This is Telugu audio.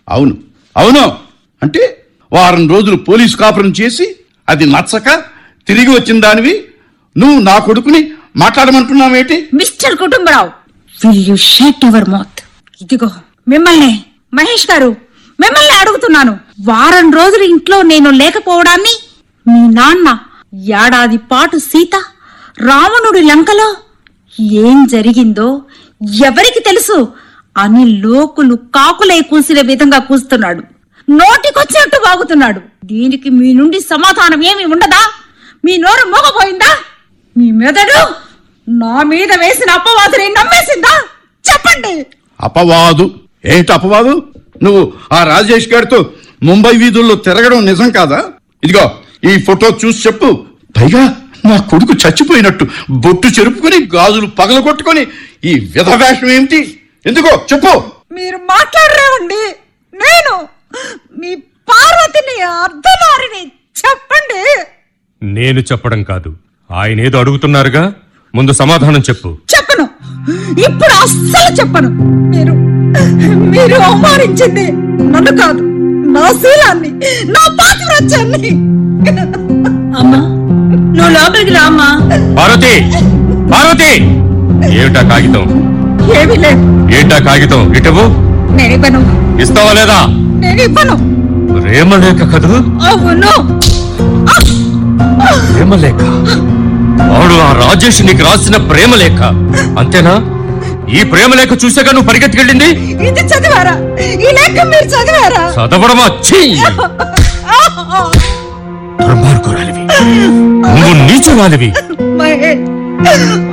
అవును అవును అంటే వారం రోజులు పోలీసు కాపురం చేసి అది నచ్చక తిరిగి వచ్చిన దానివి నువ్వు నా కొడుకుని మాట్లాడమంటున్నావేటి mister Kutumbarao will you shut your mouth ఇదిగో మిమ్మల్ని మహేష్ గారు మిమ్మల్ని అడుగుతున్నాను వారం రోజులు ఇంట్లో నేను లేకపోవడాన్ని మీ నాన్న ఏడాది పాటు సీత రావణుడి లంకలో ఏం జరిగిందో ఎవరికి తెలుసు అని లోకులు కాకులై కూసిన విధంగా కూస్తున్నాడు నోటికొచ్చినట్టు వాగుతున్నాడు దీనికి మీ నుండి సమాధానం ఏమి ఉండదా మీ నోరు మోగపోయిందా మీ మెదడు నా మీద వేసిన అపవాదుని నమ్మేసిందా చెప్పండి అపవాదు ఏంటి అపవాదు నువ్వు ఆ రాజేష్ గారితో ముంబై వీధుల్లో తిరగడం నిజం కాదా ఇదిగో ఈ ఫోటో చూసి చెప్పు పైగా నా కొడుకు చచ్చిపోయినట్టు బొట్టు చెరుపుకొని గాజులు పగలగొట్టుకొని ఈ విధవేషం ఏమిటి ఎందుకో చెప్పు మీరు మాట్లాడరేవండి నేను మీ పార్వతిని అర్ధనారిని చెప్పండి నేను చెప్పడం కాదు ఆయన ఏదో అడుగుతున్నారుగా ముందు సమాధానం చెప్పు చెప్పను ఇప్పుడు అస్సలు చెప్పను మీరు మీరు అవమానించింది నన్ను కాదు నా శీలాన్ని నా పాతివ్రత్యాన్ని అమ్మా నువ్వు లోపలికి రామ్మా పార్వతి పార్వతి ఏమిటా కాగితం ఏమీ లేదు ఏంటా కాగితం ఇటవు నేను ఇవ్వను ఇస్తావా లేదా నేను ఇవ్వను ప్రేమలేఖ కదూ అవును ప్రేమలేఖ వాడు ఆ రాజేష్ నీకు రాసిన ప్రేమలేఖ అంతేనా ఈ ప్రేమలేఖ చూసాక నువ్వు పరిగెత్తుకెళ్ళింది ఇది చదివారా ఈ లేఖ మీరు చదివారా చదవడమా ఛీ! దుర్మార్గురాలివి నువ్వు నీచురాలివి మహేష్